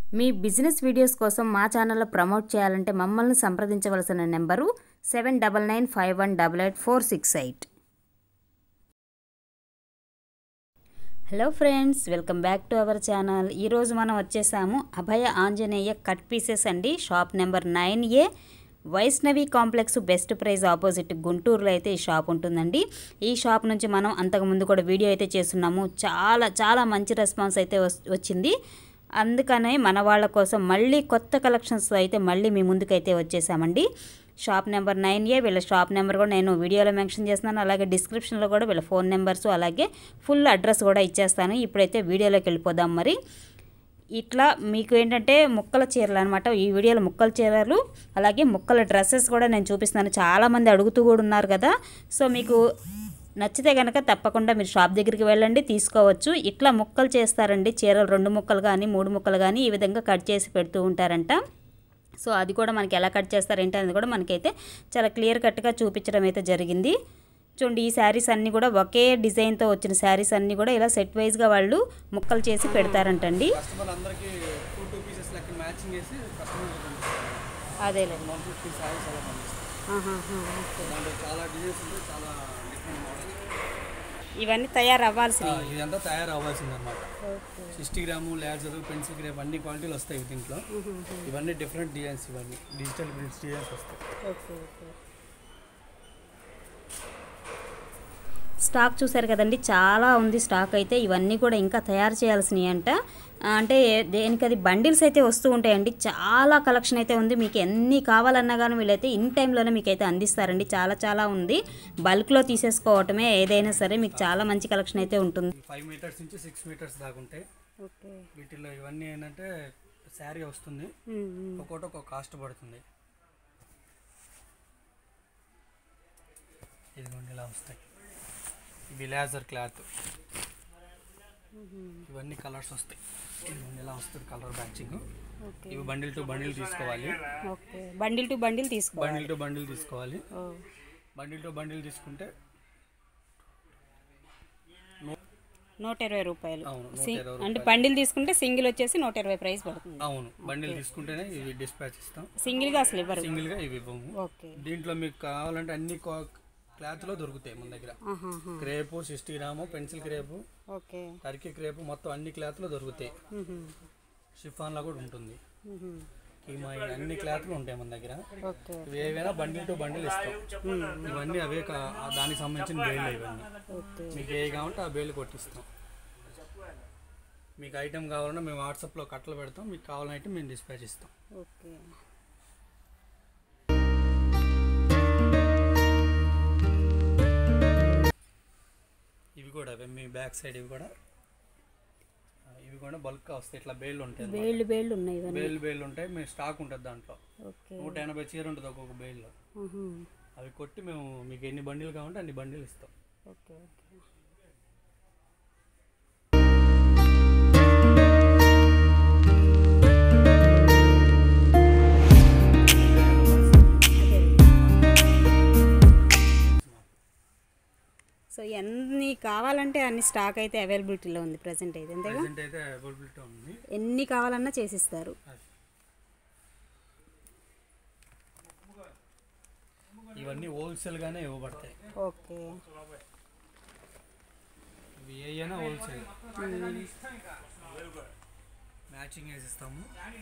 మీ business videos కోసం మా ఛానల్లో ప్రమోట్ చేయాలంటే మమ్మల్ని సంప్రదించవలసిన number seven double nine five one double eight four six eight hello friends welcome back to our channel ఈరోజు మనం వచ్చేసాము అభయ ఆంజనేయ కట్ పీసెస్ అండి shop number nine A Vaishnavi complex best price opposite గుంటూరులో అయితే ఈ షాప్ ఉంటుందండి ఈ షాప్ నుంచి మనం అంతకుముందు కూడా వీడియో అయితే చేస్తున్నాము చాలా చాలా మంచి రెస్పాన్స్ అయితే వస్- వచ్చింది అందుకనే మన వాళ్ళ కోసం మళ్ళీ కొత్త కలెక్షన్స్ అయితే మళ్ళీ మీ ముందుకైతే వచ్చేసామండి షాప్ నెంబర్ నైన్ ఏ వీళ్ళ షాప్ నెంబర్ కూడా నేను వీడియోలో మెన్షన్ చేస్తున్నాను అలాగే డిస్క్రిప్షన్లో కూడా వీళ్ళ ఫోన్ నెంబర్స్ అలాగే ఫుల్ అడ్రస్ కూడా ఇచ్చేస్తాను ఇప్పుడైతే వీడియోలోకి వెళ్ళిపోదాం మరి ఇట్లా మీకు ఏంటంటే ముక్కల చీరలు అనమాట ఈ వీడియోలో ముక్కల చీరలు అలాగే ముక్కల డ్రెస్సెస్ కూడా నేను చూపిస్తాను చాలామంది అడుగుతూ కూడా ఉన్నారు కదా సో మీకు నచ్చితే కనుక తప్పకుండా మీరు షాప్ దగ్గరికి వెళ్ళండి తీసుకోవచ్చు ఇట్లా ముక్కలు చేస్తారండి చీరలు రెండు ముక్కలు కానీ మూడు ముక్కలు కానీ ఈ విధంగా కట్ చేసి పెడుతూ ఉంటారంట సో అది కూడా మనకి ఎలా కట్ చేస్తారు ఏంటి అనేది కూడా మనకైతే చాలా క్లియర్ కట్గా చూపించడం అయితే జరిగింది చూడండి ఈ శారీస్ అన్నీ కూడా ఒకే డిజైన్తో వచ్చిన శారీస్ అన్నీ కూడా ఇలా సెట్ వైజ్గా వాళ్ళు ముక్కలు చేసి పెడతారంటండి కస్టమర్ అందరికి టూ టూ పీసెస్ లెక్క మ్యాచింగ్ చేసి కస్టమర్ అదేలేండి వన్ ఫిఫ్టీ సారీస్ అలా పంపిస్తాం దాంట్లో చాలా డిజైన్స్ ఉంటాయి చాలా డిఫరెంట్ మోడల్స్ ఇవన్నీ తయారు అవ్వాల్సినవి ఇదంతా తయారు అవ్వాల్సింది అనమాట sixty gram laser pencil gram అన్ని క్వాలిటీలు వస్తాయి దీంట్లో ఇవన్నీ డిఫరెంట్ డిజైన్స్ ఇవన్నీ డిజిటల్ ప్రింట్స్ డిజైన్స్ వస్తాయి స్టాక్ చూసారు కదండి చాలా ఉంది స్టాక్ అయితే ఇవన్నీ కూడా ఇంకా తయారు చేయాల్సినవి అంట ఆ, అంటే దేనికి అది బండిల్స్ అయితే వస్తూ ఉంటాయండి చాలా కలెక్షన్ అయితే ఉంది మీకు ఎన్ని కావాలన్నా కానీ వీళ్ళైతే ఇన్ టైంలోనే మీకు అయితే అందిస్తారండి చాలా చాలా ఉంది బల్క్లో తీసేసుకోవటమే ఏదైనా సరే మీకు చాలా మంచి కలెక్షన్ అయితే ఉంటుంది ఫైవ్ మీటర్స్ నుంచి సిక్స్ మీటర్స్ దాకా ఉంటాయి ఓకే వీటిల్లో ఇవన్నీ ఏంటంటే శారీ వస్తుంది ఒక్కొక్కటి ఒక్కొక్క కాస్ట్ పడుతుంది ఇదిగోండి ఇలా వస్తాయి ఇవి లేజర్ క్లాత్ ఇవన్నీ కలర్స్ వస్తాయి ఇదిగోండి ఇలా వస్తుంది కలర్ మ్యాచింగ్ ఓకే ఇవి బండిల్ టు బండిల్ తీసుకోవాలి ఓకే బండిల్ టు బండిల్ తీసుకో బండిల్ టు బండిల్ తీసుకోవాలి బండిల్ టు బండిల్ తీసుకుంటే నూట ఇరవై రూపాయలు అవును నూట సి- ఇరవై అంటే బండిల్ తీసుకుంటే సింగిల్ వచ్చేసి నూట ఇరవై ప్రైస్ పడుతుంది అవును బండిల్ తీసుకుంటేనే ఇవి డిస్పాచ్ ఇస్తాం సింగిల్గా అసలు ఇవ్వరు సింగిల్గా ఇవి ఇవ్వము ఓకే దీంట్లో మీకు కావాలంటే అన్ని క్లాత్లో దొరుకుతాయి మన దగ్గర ఆహాహా. Crepe sixty gram pencil crepe okay Turkey crepe మొత్తం అన్ని క్లాత్లో దొరుకుతాయి మ్హూ. షిఫాన్లో కూడా ఉంటుంది మ్హూ. కీమా ఈ అన్ని క్లాత్లు ఉంటాయి మన దగ్గర ఓకే ఇవి ఏవైనా బండిల్ టు బండిల్ ఇస్తాం ఇవన్నీ అవే కా- ఆ దానికి సంబంధించిన బేళ్ళు ఇవన్నీ ఓకే మీకు ఏ కావాలంటే ఆ బేళ్ళు కొట్టిస్తాం మీకు ఐటెం కావాలన్నా మేము వాట్సాప్లో కట్టలు పెడతాం మీకు కావాలంటే మేము డిస్పాచ్ ఇస్తాం ఓకే ఇవి కూడా అవే మీ బ్యాక్ సైడ్ ఇవి కూడా ఆ, ఇవి కూడా బల్క్గా వస్తాయి ఇట్లా బేళ్ళు ఉంటాయి అన్నమాట. వేళ్ళు వేళ్ళు ఉన్నాయి ఇవన్నీ బేళ్ళు బేళ్ళు ఉంటాయి మేము స్టాక్ ఉంటుంది దాంట్లో ఓకే నూట ఎనభై చీర ఉంటుంది ఒక్కొక్క బేల్లో మ్హూ. అవి కొట్టి మేము మీకు ఎన్ని బండిలు కావాలంటే అన్ని బండిలు ఇస్తాం ఓకే ఓకే సో ఎన్ని కావాలంటే అన్ని స్టాక్ అయితే అవైలబిలిటీలో ఉంది ప్రజెంట్ అయితే అంతేగా ప్రజెంట్ అయితే అవైలబిలిటీ ఉంది ఎన్ని కావాలన్నా చేసిస్తారు అది. ఇవన్నీ హోల్సేల్గానే ఇవ్వబడతాయి ఓకే ఇవి ఏ అయినా హోల్సేల్ మ్యాచింగ్ వేసి ఇస్తాము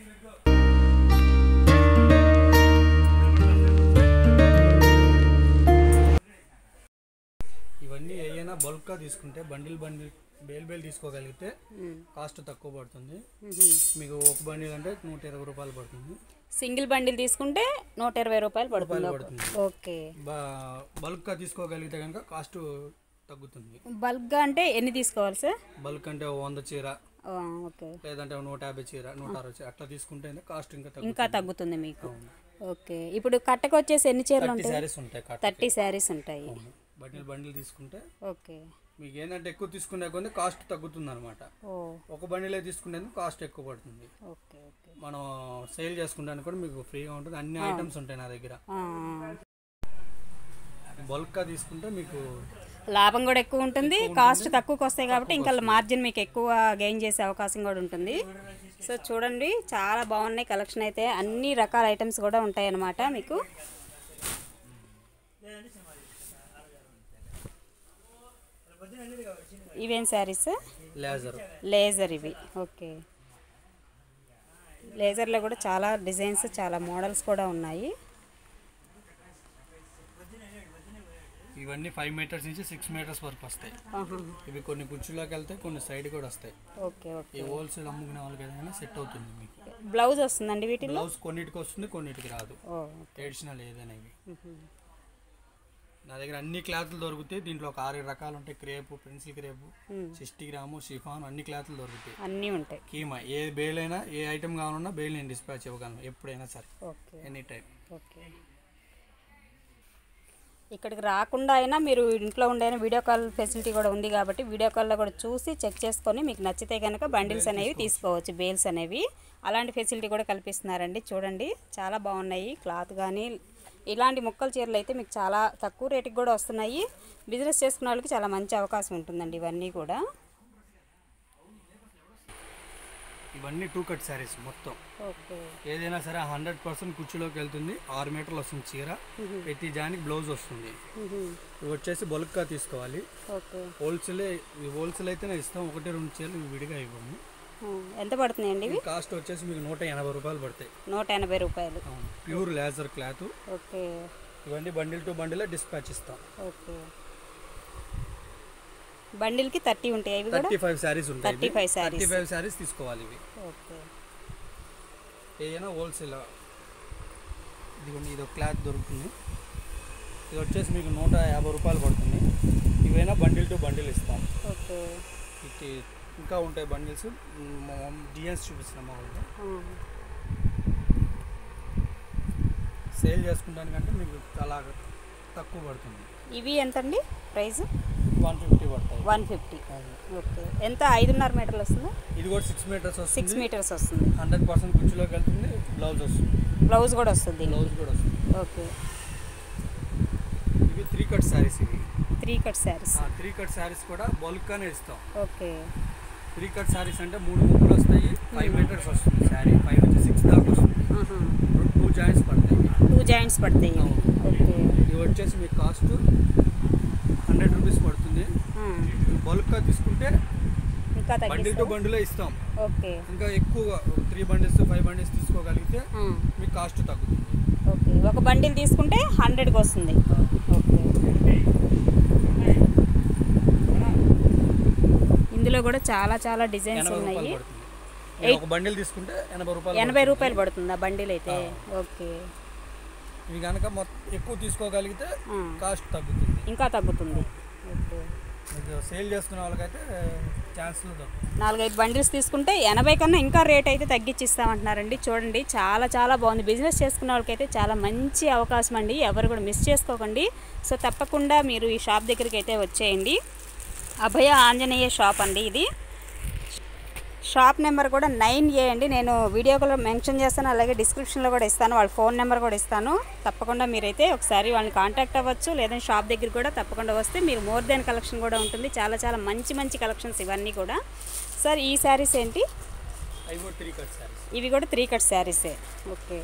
ఇవన్నీ ఏ అయినా బల్క్గా తీసుకుంటే బండిల్ బండిల్ బేల్ బేల్ తీసుకోగలిగితే కాస్ట్ తక్కువ పడుతుంది మీకు ఒక బండిల్ అంటే నూట ఇరవై రూపాయలు పడుతుంది సింగిల్ బండిల్ తీసుకుంటే నూట ఇరవై రూపాయలు పడుతుంది రూపాయలు పడుతుంది ఓకే బా బల్క్గా తీసుకోగలిగితే కనుక కాస్ట్ తగ్గుతుంది బల్క్గా అంటే ఎన్ని తీసుకోవాలి సార్ బల్క్ అంటే ఓ వంద చీర ఆ, ఓకే లేదంటే ఓ నూట యాభై చీర నూట అరవై చీర అట్లా తీసుకుంటే కాస్ట్ ఇంకా తగ్గుతుంది ఇంకా తగ్గుతుంది మీకు ఓకే ఇప్పుడు కట్టకు వచ్చేసి ఎన్ని చీరలు థర్టీ ఉంటాయి శారీస్ ఉంటాయి కట్ థర్టీ శారీస్ ఉంటాయి బండిల్ బండిల్ తీసుకుంటే ఓకే మీకు ఏంటంటే ఎక్కువ తీసుకునే కొద్ది కాస్ట్ తగ్గుతుంది అనమాట ఓ ఒక బండిలే తీసుకునేందుకు కాస్ట్ ఎక్కువ పడుతుంది ఓకే ఓకే మనం సేల్ చేసుకుంటానికి కూడా మీకు ఫ్రీగా ఉంటుంది అన్ని ఐటమ్స్ ఉంటాయి నా దగ్గర ఆ, బల్క్గా తీసుకుంటే మీకు లాభం కూడా ఎక్కువ ఉంటుంది కాస్ట్ తక్కువకి వస్తాయి కాబట్టి ఇంకా మార్జిన్ మీకు ఎక్కువ గెయిన్ చేసే అవకాశం కూడా ఉంటుంది సో చూడండి చాలా బాగున్నాయి కలెక్షన్ అయితే అన్ని రకాల ఐటమ్స్ కూడా ఉంటాయి అన్నమాట మీకు ఇవేం శారీస్ లేజర్ లేజర్ ఇవి ఓకే లేజర్లో కూడా చాలా డిజైన్స్ చాలా మోడల్స్ కూడా ఉన్నాయి ఇవన్నీ ఫైవ్ మీటర్స్ నుంచి సిక్స్ మీటర్స్ వరకు వస్తాయి ఆహా. ఇవి కొన్ని కుర్చీలోకి వెళ్తాయి కొన్ని సైడ్ కూడా వస్తాయి ఓకే ఓకే ఈ హోల్సేల్ అమ్ముకునే వాళ్ళకి ఏదైనా సెట్ అవుతుంది మీకు బ్లౌజ్ వస్తుందండి వీటిలో బ్లౌజ్ కొన్నిటికి వస్తుంది కొన్నిటికి రాదు ఓ ట్రెడిషనల్ ఏదైనా ఇవి నా దగ్గర అన్ని క్లాత్లు దొరుకుతాయి దీంట్లో ఒక ఆరు రకాలు ఉంటాయి crepe pencil crepe sixty gram chiffon అన్ని క్లాత్లు దొరుకుతాయి అన్నీ ఉంటాయి కీమా ఏ బేల్ అయినా ఏ ఐటమ్ కావాలన్నా బేల్ నేను డిస్పాచ్ ఇవ్వగలను ఎప్పుడైనా సరే ఓకే ఎనీ టైం ఓకే ఇక్కడికి రాకుండా అయినా మీరు ఇంట్లో ఉండే వీడియో కాల్ ఫెసిలిటీ కూడా ఉంది కాబట్టి వీడియో కాల్లో కూడా చూసి చెక్ చేసుకొని మీకు నచ్చితే కనుక బండిల్స్ అనేవి తీసుకోవచ్చు బేల్స్ అనేవి అలాంటి ఫెసిలిటీ కూడా కల్పిస్తున్నారండి చూడండి చాలా బాగున్నాయి క్లాత్ కానీ ఇలాంటి ముక్కల చీరలు అయితే మీకు చాలా తక్కువ రేటుకి కూడా వస్తున్నాయి బిజినెస్ చేసుకున్న వాళ్ళకి చాలా మంచి అవకాశం ఉంటుందండి ఇవన్నీ కూడా ఇవన్నీ టూ కట్ శారీస్ మొత్తం ఓకే ఏదైనా సరే హండ్రెడ్ పర్సెంట్ కుర్చీలోకి వెళ్తుంది ఆరు మీటర్లు వస్తుంది చీర ప్రతి జానికి బ్లౌజ్ వస్తుంది ఇవి వచ్చేసి బల్క్గా తీసుకోవాలి ఓకే హోల్సేల్ ఈ హోల్సేల్ అయితేనే ఇస్తాం ఒకటి రెండు చీరలు ఇవి విడిగా ఇవ్వము ఎంత పడుతున్నాయండి ఇవి ఈ కాస్ట్ వచ్చేసి మీకు నూట ఎనభై రూపాయలు పడతాయి నూట ఎనభై రూపాయలు ప్యూర్ లేజర్ క్లాత్ ఓకే ఇవన్నీ బండిల్ టు బండిల్ డిస్పాచ్ ఇస్తాం ఓకే బండిల్కి థర్టీ ఉంటాయి ఇవి కూడా థర్టీ ఫైవ్ శారీస్ ఉంటాయి 35 sarees. థర్టీ ఫైవ్ శారీస్ తీసుకోవాలి ఇవి ఓకే ఏదైనా హోల్సేల్ ఇదిగోండి ఇది ఒక క్లాత్ దొరుకుతుంది ఇది వచ్చేసి మీకు నూట యాభై రూపాయలు పడుతుంది ఇవైనా బండిల్ టు బండిల్ ఇస్తాం ఓకే ఇది ఇంకా ఉంటాయి బండిల్స్ డిఎన్స్ చూపిస్తున్నాం మా వాళ్ళు ఆ, సేల్ చేసుకుంటానికంటే మీకు చాలా తక్కువ పడుతుంది ఇవి ఎంతండి ప్రైస్ వన్ ఫిఫ్టీ పడతాయి వన్ ఫిఫ్టీ ఓకే ఎంత ఐదున్నర మీటర్లు వస్తుందా ఇది కూడా సిక్స్ మీటర్స్ సిక్స్ వస్తుంది మీటర్స్ వస్తుంది హండ్రెడ్ పర్సెంట్ కుర్చీలోకి వెళ్తుంది బ్లౌజ్ వస్తుంది బ్లౌజ్ కూడా వస్తుంది దీనికి. బ్లౌజ్ కూడా వస్తుంది ఓకే ఇవి త్రీ కట్ శారీస్ ఇవి త్రీ కట్ శారీస్ ఆ త్రీ కట్ శారీస్ కూడా బల్క్గానే ఇస్తాం ఓకే త్రీ కట్ శారీస్ అంటే మూడు ముక్కలు వస్తాయి ఫైవ్ మీటర్స్ వస్తుంది శారీ ఫైవ్ నుంచి సిక్స్ దాకా వస్తుంది ఆహా. టూ జాయింట్స్ పడతాయి టూ జాయింట్స్ పడతాయి ఇవి. అవును. ఓకే ఇవి వచ్చేసి మీకు కాస్ట్ హండ్రెడ్ రూపీస్ పడుతుంది ఆ, బల్క్గా తీసుకుంటే ఇంకా బండిల్ టు తగ్గిస్తా బండిలే ఇస్తాం ఓకే ఇంకా ఎక్కువ త్రీ బండిల్స్ ఫైవ్ బండిల్స్ తీసుకోగలిగితే ఆ, మీకు కాస్ట్ తగ్గుతుంది ఓకే ఒక బండిల్ తీసుకుంటే హండ్రెడ్కి వస్తుంది ఓకే ఇందులో కూడా చాలా చాలా డిజైన్స్ ఎనభై ఉన్నాయి రూపాయలు పడుతుంది మీరు ఒక బండిల్ తీసుకుంటే ఎనభై రూపాయలు ఎనభై రూపాయలు పడుతుంది ఆ బండిల్ అయితే ఓకే ఇవి కనుక మొత్తం ఎక్కువ తీసుకోగలిగితే ఆ, కాస్ట్ తగ్గుతుంది ఇంకా తగ్గుతుంది ఓకే మీకు సేల్ చేసుకునే వాళ్ళకైతే ఛాన్స్లు తగ్గుతుంది నాలుగైదు బండిల్స్ తీసుకుంటే ఎనభై కన్నా ఇంకా రేట్ అయితే తగ్గించిస్తామంటున్నారండి చూడండి చాలా చాలా బాగుంది బిజినెస్ చేసుకున్న వాళ్ళకైతే చాలా మంచి అవకాశం అండి ఎవరు కూడా మిస్ చేసుకోకండి సో తప్పకుండా మీరు ఈ షాప్ దగ్గరికి అయితే వచ్చేయండి అభయ ఆంజనేయ షాప్ అండి ఇది షాప్ నెంబర్ కూడా నైన్ ఏ అండి నేను వీడియోలో మెన్షన్ చేస్తాను అలాగే డిస్క్రిప్షన్లో కూడా ఇస్తాను వాళ్ళ ఫోన్ నెంబర్ కూడా ఇస్తాను తప్పకుండా మీరైతే ఒకసారి వాళ్ళని కాంటాక్ట్ అవ్వచ్చు లేదంటే షాప్ దగ్గర కూడా తప్పకుండా వస్తే మీరు మోర్ దెన్ కలెక్షన్ కూడా ఉంటుంది చాలా చాలా మంచి మంచి కలెక్షన్స్ ఇవన్నీ కూడా సార్ ఈ శారీస్ ఏంటి అవి కూడా త్రీ కట్ శారీస్ ఇవి కూడా త్రీ కట్ శారీసే ఓకే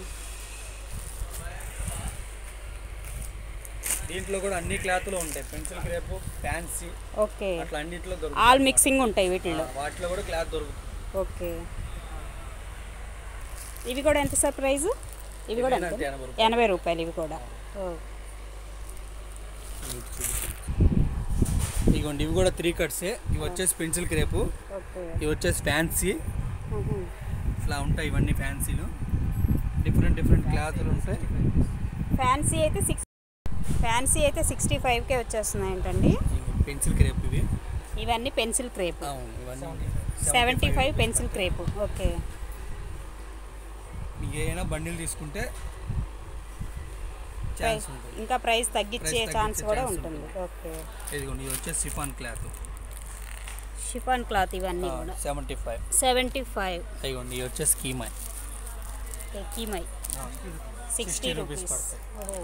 దీంట్లో కూడా అన్ని క్లాత్లు ఉంటాయి పెన్సిల్ క్రేప్ ఫ్యాన్సీ ఓకే అట్లా అన్నింటిలో దొరుకుతుంది ఆల్ మిక్సింగ్ ఉంటాయి వీటిల్లో వాటిలో కూడా క్లాత్ దొరుకుతుంది ఓకే ఇవి కూడా ఎంత సార్ ప్రైస్ ఇవి కూడా ఇవైనా అంతే అంతే ఎనభై రూపాయలు. ఎనభై రూపాయలు ఇవి కూడా ఓ ఇదిగోండి ఇవి కూడా త్రీ కట్సే ఇవి వచ్చేసి పెన్సిల్ క్రేపు ఓకే ఇవి వచ్చేసి ఫ్యాన్సీ మ్మ్. ఇట్లా ఉంటాయి ఇవన్నీ ఫ్యాన్సీలు డిఫరెంట్ డిఫరెంట్ క్లాత్లు ఉంటాయి ఫ్యాన్సీ అయితే సిక్స్ ఫ్యాన్సీ అయితే సిక్స్టీ ఫైవ్కే వచ్చేస్తున్నాయి ఏంటండి పెన్సిల్ క్రేప్ ఇవి ఇవన్నీ పెన్సిల్ క్రేప్ అవును ఇవన్నీ seventy five pencil crepe okay మీకు ఏదైనా బండిల్ తీసుకుంటే ఛాన్స్ ఉంటుంది ఇంకా ప్రైస్ తగ్గించే Price ఛాన్స్ తగ్గించే కూడా chance ఉంటుంది ఓకే ఇదిగోండి ఇది వచ్చేసి సిఫాన్ క్లాత్ షిఫాన్ క్లాత్ ఇవన్నీ కూడా సెవెంటీ ఫైవ్ సెవెంటీ ఫైవ్ ఇదిగోండి ఇది వచ్చేసి కీమా కీమై సిక్స్టీ 60 rupees రూపీస్ పడతాయి. ఓహో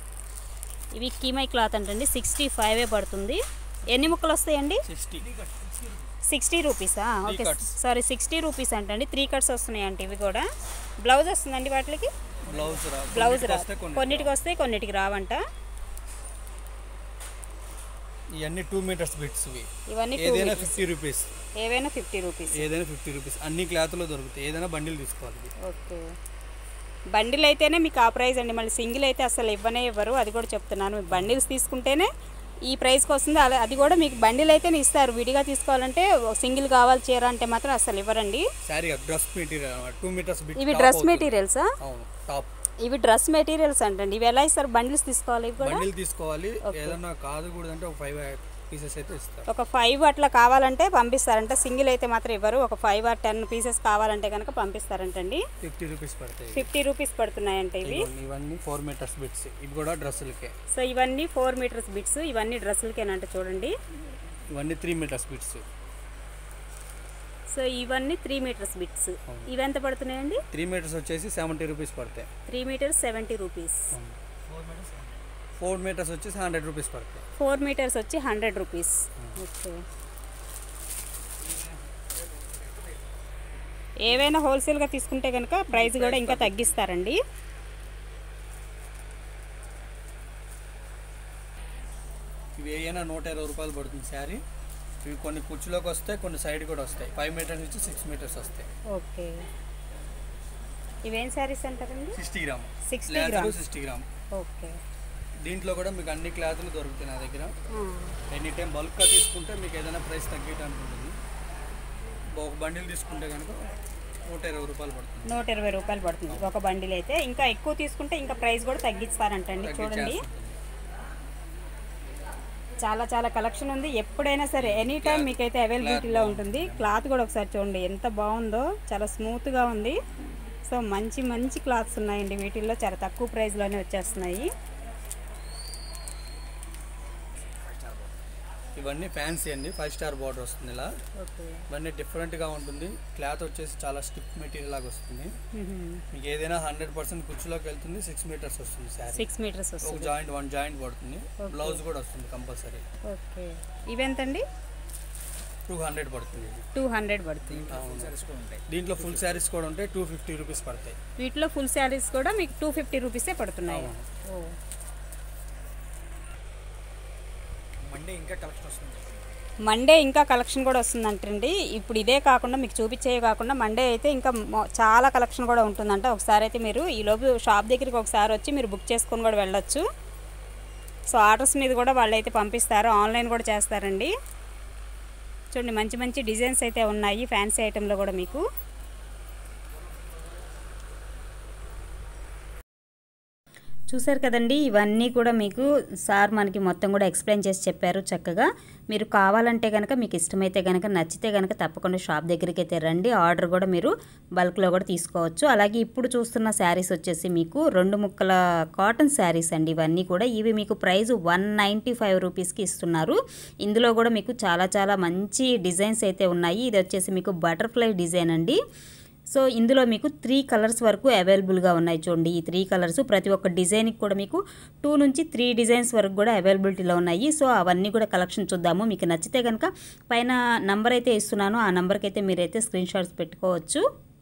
ఇవి కీమై క్లాత్ అంటండి సిక్స్టీ ఫైవే పడుతుంది ఎన్ని ముక్కలు వస్తాయండి సిక్స్టీ సిక్స్టీ రూపీసా okay cuts. Sorry sixty rupees అంటండి త్రీ కట్స్ వస్తున్నాయి అంటే ఇవి కూడా బ్లౌజ్ వస్తుందండి వాటికి బ్లౌజ్ రా బ్లౌజ్ రా వస్తే కొన్ని కొన్నిటికి వస్తాయి కొన్నిటికి రావంట ఇవన్నీ టూ మీటర్స్ బిట్స్ ఇవి ఇవన్నీ టూ ఏదైనా ఫిఫ్టీ రూపీస్ ఏవైనా ఫిఫ్టీ రూపీస్ ఏదైనా ఫిఫ్టీ రూపీస్ అన్ని క్లాత్లో దొరుకుతాయి ఏదైనా బండిల్ తీసుకోవాలి ఇది. ఓకే బండిల్ అయితేనే మీకు ఆ ప్రైస్ అండి మళ్ళీ సింగిల్ అయితే అసలు ఇవ్వనే ఇవ్వరు అది కూడా చెప్తున్నాను బండిల్స్ తీసుకుంటేనే ఈ ప్రైస్కి వస్తుంది అలా అది కూడా మీకు బండిల్ అయితేనే ఇస్తారు విడిగా తీసుకోవాలంటే సింగిల్ కావాలి చీర అంటే మాత్రం అసలు ఇవ్వరండి sari dress material two metres bit ఇవి డ్రెస్ మెటీరియల్సా అవును టాప్ ఇవి డ్రెస్ మెటీరియల్స్ అంటండి ఇవి ఎలా ఇస్తారు బండిల్స్ తీసుకోవాలి ఇవి కూడా బండిల్ తీసుకోవాలి ఏదన్నా కాదు కూడా అంటే ఒక ఫైవ్ పీసెస్ అయితే ఇస్తారు ఒక ఫైవ్ అట్లా కావాలంటే పంపిస్తారంట సింగిల్ అయితే మాత్రం ఇవ్వరు ఒక ఫైవ్ ఆర్ టెన్ పీసెస్ కావాలంటే కనుక పంపిస్తారంటండి ఫిఫ్టీ రూపీస్ పడతాయి ఫిఫ్టీ రూపీస్ పడుతున్నాయంట ఇవి ఇవన్నీ- ఇవన్నీ ఫోర్ మీటర్స్ బిట్స్ ఇవి కూడా డ్రెస్సులకే సో ఇవన్నీ ఫోర్ మీటర్స్ బిట్స్ ఇవన్నీ డ్రెస్సులకేనంట చూడండి ఇవన్నీ త్రీ మీటర్స్ బిట్స్ సో ఇవన్నీ త్రీ మీటర్స్ బిట్స్ ఇవి ఎంత పడుతున్నాయండి త్రీ మీటర్స్ వచ్చేసి సెవెంటీ రూపీస్ పడతాయి three metres seventy rupees four metres వచ్చేసి హండ్రెడ్ రూపీస్ పడతాయి ఫోర్ మీటర్స్ వచ్చి హండ్రెడ్ రూపీస్ ఓకే ఏవైనా హోల్సేల్గా తీసుకుంటే కనుక ప్రైస్ కూడా ఇంకా తగ్గిస్తారండి ఇవి ఏమైనా నూట ఇరవై రూపాయలు పడుతుంది శారీ ఇవి కొన్ని కుర్చీలోకి వస్తాయి కొన్ని సైడ్ కూడా వస్తాయి ఫైవ్ మీటర్స్ నుంచి సిక్స్ మీటర్స్ వస్తాయి ఓకే ఇవేం శారీస్ అంటారండి sixty gram 60 grams. Sixty gram okay దీంట్లో కూడా మీకు అన్ని క్లాతులు దొరుకుతాయి నా దగ్గర ఎనీ టైం బల్క్గా తీసుకుంటే మీకు ఏదైనా ప్రైస్ తగ్గేయడానికి ఉంటుంది ఒక బండిల్ తీసుకుంటే కనుక నూట ఇరవై రూపాయలు పడుతుంది నూట ఇరవై రూపాయలు పడుతుంది ఒక బండిల్ అయితే ఇంకా ఎక్కువ తీసుకుంటే ఇంకా ప్రైస్ కూడా తగ్గిస్తారంటండి చూడండి తగ్గించేస్తుంది. చాలా చాలా కలెక్షన్ ఉంది ఎప్పుడైనా సరే ఎనీ టైం మీకైతే అవైలబిలిటీలో ఉంటుంది క్లాత్ కూడా ఒకసారి చూడండి ఎంత బాగుందో చాలా స్మూత్గా ఉంది సో మంచి మంచి క్లాత్స్ ఉన్నాయండి వీటిల్లో చాలా తక్కువ ప్రైస్లోనే వచ్చేస్తున్నాయి ఇవన్నీ ఫ్యాన్సీ అండి ఫైవ్ స్టార్ బార్డర్ వస్తుంది ఇలా ఓకే ఇవన్నీ డిఫరెంట్గా ఉంటుంది క్లాత్ వచ్చేసి చాలా స్టిఫ్ మెటీరియల్ లాగా వస్తుంది మీకు ఏదైనా హండ్రెడ్ పర్సెంట్ కుర్చీలోకి వెళ్తుంది సిక్స్ మీటర్స్ వస్తుంది శారీ సిక్స్ మీటర్స్ ఒక వస్తుంది జాయింట్ వన్ జాయింట్ పడుతుంది బ్లౌజ్ కూడా వస్తుంది కంపల్సరీ ఓకే ఇవెంతండి టూ హండ్రెడ్ పడుతుంది ఇది. టూ హండ్రెడ్ పడుతుంది దీంట్లో ఫుల్ శారీస్ కూడా ఉంటాయి టూ ఫిఫ్టీ రూపీస్ పడతాయి వీటిలో ఫుల్ శారీస్ కూడా మీకు టూ ఫిఫ్టీ రూపీసే పడుతున్నాయి అవును. ఓ మండే ఇంకా కలెక్షన్ వస్తుంది మండే ఇంకా కలెక్షన్ కూడా వస్తుందంటండి ఇప్పుడు ఇదే కాకుండా మీకు చూపించేవి కాకుండా మండే అయితే ఇంకా మొ- చాలా కలెక్షన్ కూడా ఉంటుందంట ఒకసారి అయితే మీరు ఈ లోపు షాప్ దగ్గరికి ఒకసారి వచ్చి మీరు బుక్ చేసుకొని కూడా వెళ్ళొచ్చు సో ఆర్డర్స్ మీద కూడా వాళ్ళు అయితే పంపిస్తారు ఆన్లైన్ కూడా చేస్తారండి చూడండి మంచి మంచి డిజైన్స్ అయితే ఉన్నాయి ఫ్యాన్సీ ఐటెంలో కూడా మీకు చూసారు కదండి ఇవన్నీ కూడా మీకు సార్ మనకి మొత్తం కూడా ఎక్స్ప్లెయిన్ చేసి చెప్పారు చక్కగా మీరు కావాలంటే కనుక మీకు ఇష్టమైతే కనుక నచ్చితే కనుక తప్పకుండా షాప్ దగ్గరికి అయితే రండి ఆర్డర్ కూడా మీరు బల్క్లో కూడా తీసుకోవచ్చు అలాగే ఇప్పుడు చూస్తున్న శారీస్ వచ్చేసి మీకు రెండు ముక్కల కాటన్ శారీస్ అండి ఇవన్నీ కూడా ఇవి మీకు ప్రైస్ వన్ నైంటీ ఫైవ్ రూపీస్కి ఇస్తున్నారు ఇందులో కూడా మీకు చాలా చాలా మంచి డిజైన్స్ అయితే ఉన్నాయి ఇది వచ్చేసి మీకు బటర్ఫ్లై డిజైన్ అండి సో ఇందులో మీకు త్రీ కలర్స్ వరకు అవైలబుల్గా ఉన్నాయి చూడండి ఈ త్రీ కలర్స్ ప్రతి ఒక్క డిజైన్కి కూడా మీకు టూ నుంచి త్రీ డిజైన్స్ వరకు కూడా అవైలబిలిటీలో ఉన్నాయి సో అవన్నీ కూడా కలెక్షన్ చూద్దాము మీకు నచ్చితే కనుక పైన నంబర్ అయితే ఇస్తున్నాను ఆ నెంబర్కి అయితే మీరైతే స్క్రీన్ షాట్స్ పెట్టుకోవచ్చు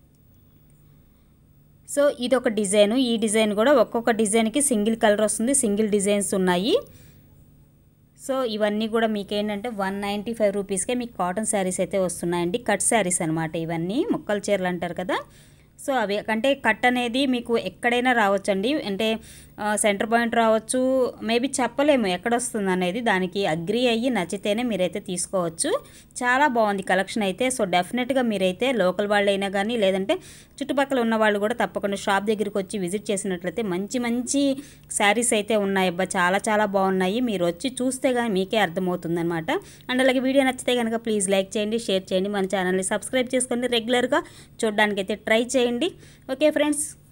సో ఇది ఒక డిజైన్ ఈ డిజైన్ కూడా ఒక్కొక్క డిజైన్కి సింగిల్ కలర్ వస్తుంది సింగిల్ డిజైన్స్ ఉన్నాయి సో ఇవన్నీ కూడా మీకు ఏంటంటే వన్ నైంటీ ఫైవ్ రూపీస్కే మీకు కాటన్ శారీస్ అయితే వస్తున్నాయండి కట్ శారీస్ అనమాట ఇవన్నీ ముక్కల చీరలు అంటారు కదా సో అవి అంటే కట్ అనేది మీకు ఎక్కడైనా రావచ్చండి అంటే సెంటర్ పాయింట్ రావచ్చు మేబీ చెప్పలేము ఎక్కడ వస్తుంది అనేది దానికి అగ్రి అయ్యి నచ్చితేనే మీరైతే తీసుకోవచ్చు చాలా బాగుంది కలెక్షన్ అయితే సో డెఫినెట్గా మీరైతే లోకల్ వాళ్ళైనా కానీ లేదంటే చుట్టుపక్కల ఉన్న వాళ్ళు కూడా తప్పకుండా షాప్ దగ్గరికి వచ్చి విజిట్ చేసినట్లయితే మంచి మంచి శారీస్ అయితే ఉన్నాయి అబ్బా చాలా చాలా బాగున్నాయి మీరు వచ్చి చూస్తే కానీ మీకే అర్థమవుతుంది అనమాట అండ్ అలాగే వీడియో నచ్చితే కనుక ప్లీజ్ లైక్ చేయండి షేర్ చేయండి మన ఛానల్ని సబ్స్క్రైబ్ చేసుకొని రెగ్యులర్గా చూడడానికి అయితే ట్రై చేయండి ఓకే ఫ్రెండ్స్